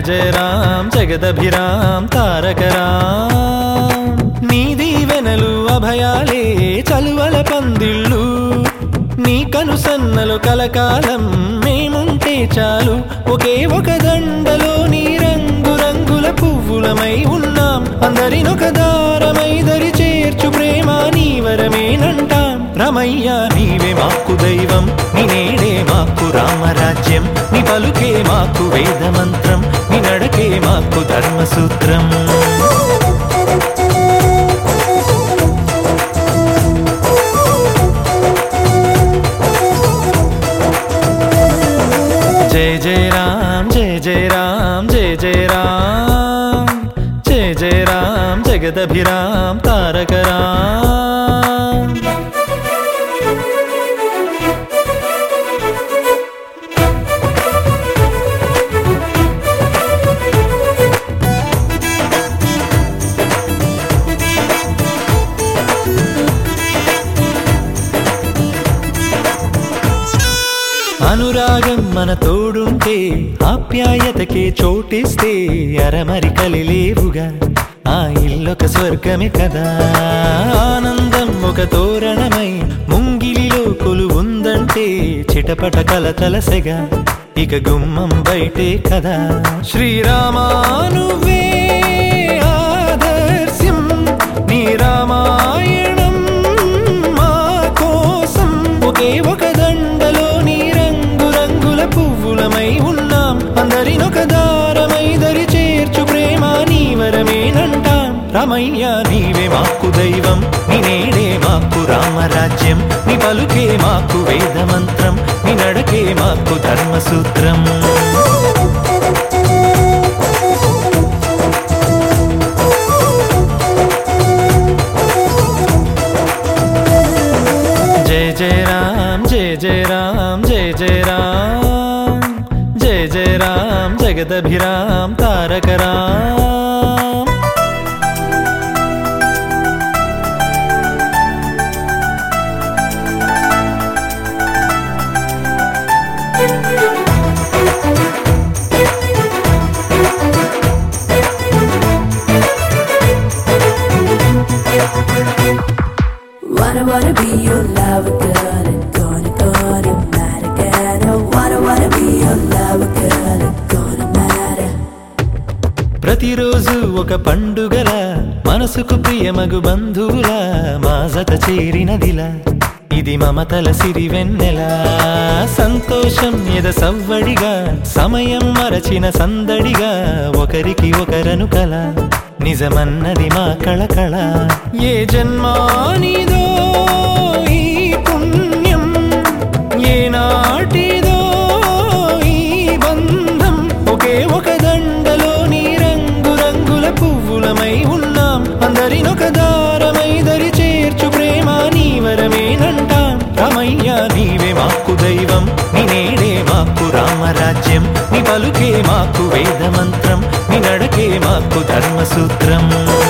జయ రామ్ జగదభిరామ్ తారక రామ్ నీ దీవెనలు అభయాలే చలువల పందిళ్ళు నీ కనుసన్నలు కలకాలం మేముంటే చాలు ఒకే ఒక దండలో నీ రంగు రంగుల పువ్వులమై ఉన్నాం అందరినొక దారమై దరి చేర్చు ప్రేమ నీ వరమేనంటాం రమయ్య నీవే మాకు దైవం నీ నేడే మాకు రామరాజ్యం నీ పలుకే మాకు వేద మంత్రం నీ నడకే మాకు ధర్మసూత్రం జయ జయ రామ్ జయ జయ రామ్ జయ జయ రామ్ జయ జయ రామ్ జగదభిరామ్ తారక రామ్ అనురాగం మన తోడుంటే ఆప్యాయతకే చోటిస్తే అరమరికలి లేవుగా ఆ ఇల్లొక స్వర్గమే కదా ఆనందం ఒక తోరణమై ముంగిలిలో కొలువుందంటే చిటపట కలతలసెగా ఇక గుమ్మం బయటే కదా శ్రీరామానువే ఆదర్శం నీ రామాయణం మా కోసం ఒకే ఒక దండలో నీ రంగు రంగుల పువ్వులమై ఉన్నాం అందరినొక దారమై దరి చేర్చు ప్రేమ నీ వరమేనంటాం రమయ్య నీవే మాకు దైవం నీ నేడే మాకు రామరాజ్యం నీ పలుకే మాకు వేద మంత్రం నీ నడకే మాకు ధర్మసూత్రం జయ జయ రామ్ జయ జయ రామ్ జయ జయ రామ్ జయ జయ రామ్ జగదభిరామ్ తారక Ram Wanna wanna be your lover girl and gonna gonna matter girl. I wanna wanna be your lover girl and gonna matter. ప్రతిరోజు ఒక పండుగల మనసుకు ప్రియమగు బంధువుల మా జత చేరినదిలా ఇది మమతల సిరి వెన్నెల సంతోషం ఎద సవ్వడిగా సమయం మరచిన సందడిగా ఒకరికి ఒకరను కల నిజమన్నది మా కళకళ ఏ జన్మానిదో ఈ పుణ్యం ఏ నాటిదో ఈ బంధం ఒకే ఒక దండలో నీ రంగు రంగుల పువ్వులమై ఉన్నాం అందరినొక దారమై దరి చేర్చు ప్రేమ నీ వరమేనంటాం రమయ్య నీవే మాకు దైవం నీ నేడే మాకు రామరాజ్యం నీ పలుకే మాకు వేద మంత్రం నీ నడకే మాకు ధర్మసూత్రం